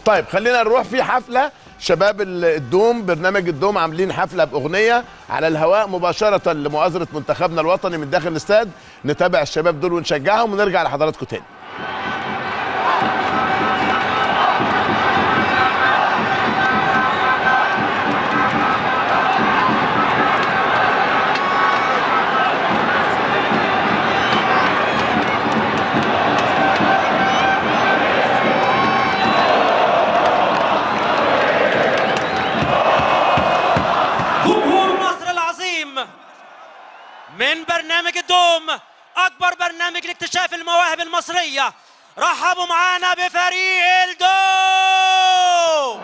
طيب خلينا نروح في حفله شباب ال- الدوم برنامج الدوم عاملين حفله باغنيه على الهواء مباشره لمؤازره منتخبنا الوطني من داخل الاستاد نتابع الشباب دول ونشجعهم ونرجع لحضراتكم تاني جمهور مصر العظيم من برنامج الدوم اكبر برنامج لاكتشاف المواهب المصريه رحبوا معانا بفريق الدوم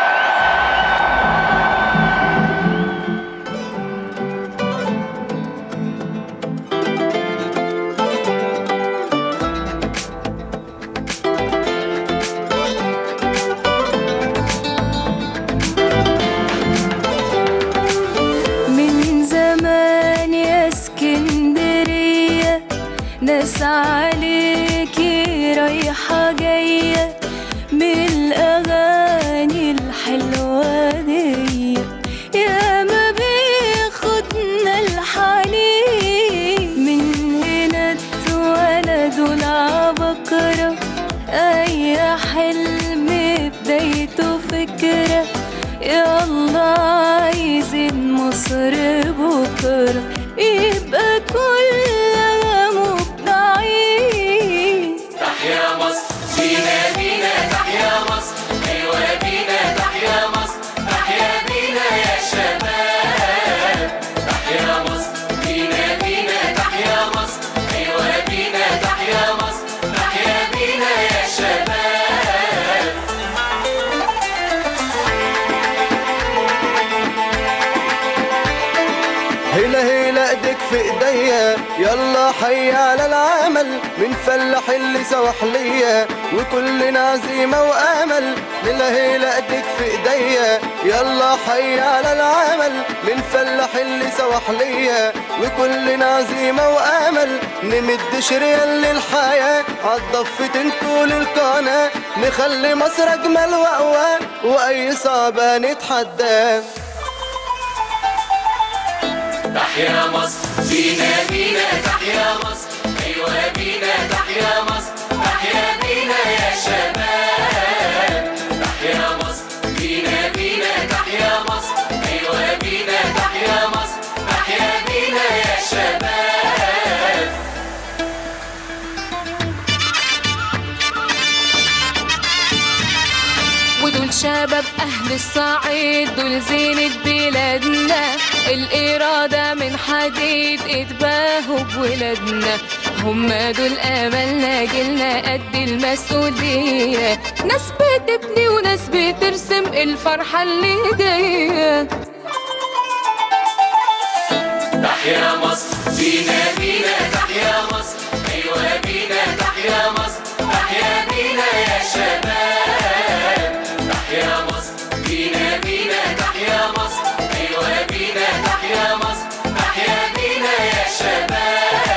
من زمان يا اسكندرية ناس عليكي رايحة جاية من الأغاني الحلوة دي يا ما بياخدنا الحنين من هنا اتولدوا العبقرة أي حلم بدايته فكرة يلا عايزين مصر بكرة يبقى كلها مبدعين تحيا مصر بينا بينا تحيا مصر ايوه بينا تحيا مصر تحيا بينا يا شباب تحيا مصر بينا بينا تحيا مصر ايوه بينا تحيا مصر تحيا بينا يا شباب هيلا هيلا ايدك في ايديا يلا حي على العمل من فلاح اللي سواحلية وكلنا عزيمة وامل هيلا هيلا ايدك في ايديا يلا حي على العمل من فلاح اللي سواحلية وكلنا عزيمة وامل نمد شريان للحياة عالضفتين طول القناة نخلي مصر اجمل واقوى واي صعبة نتحداه تحيا مصر بينا بينا تحيا مصر ايوه بينا تحيا مصر تحيا بينا يا شباب تحيا مصر بينا بينا تحيا مصر ايوه بينا تحيا مصر تحيا بينا يا شباب ودول شباب أهل الصعيد دول زينة بلادنا الإرادة من حديد اتباهوا بولادنا هم دول أملنا جيلنا قد المسؤولية ناس بتبني وناس بترسم الفرحة اللي جاية تحيا مصر بينا بينا تحيا مصر ايوه بينا تحيا مصر تحيا بينا يا شباب تحيا مصر بينا بينا تحيا مصر ايوه بينا تحيا مصر تحيا بينا يا شباب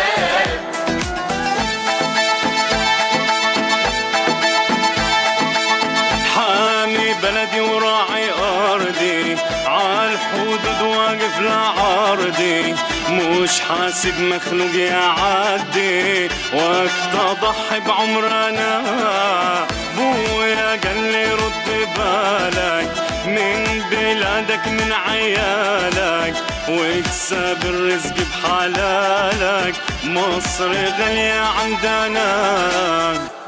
حامي بلدي وراعي أرضي عالحدود واقف لعرضي مش حاسب مخلوق يعدي وقت أضحي بعمرنا بويا قال لي رد بالك من بلادك من عيالك واكسب الرزق بحلالك مصر غالية عندنا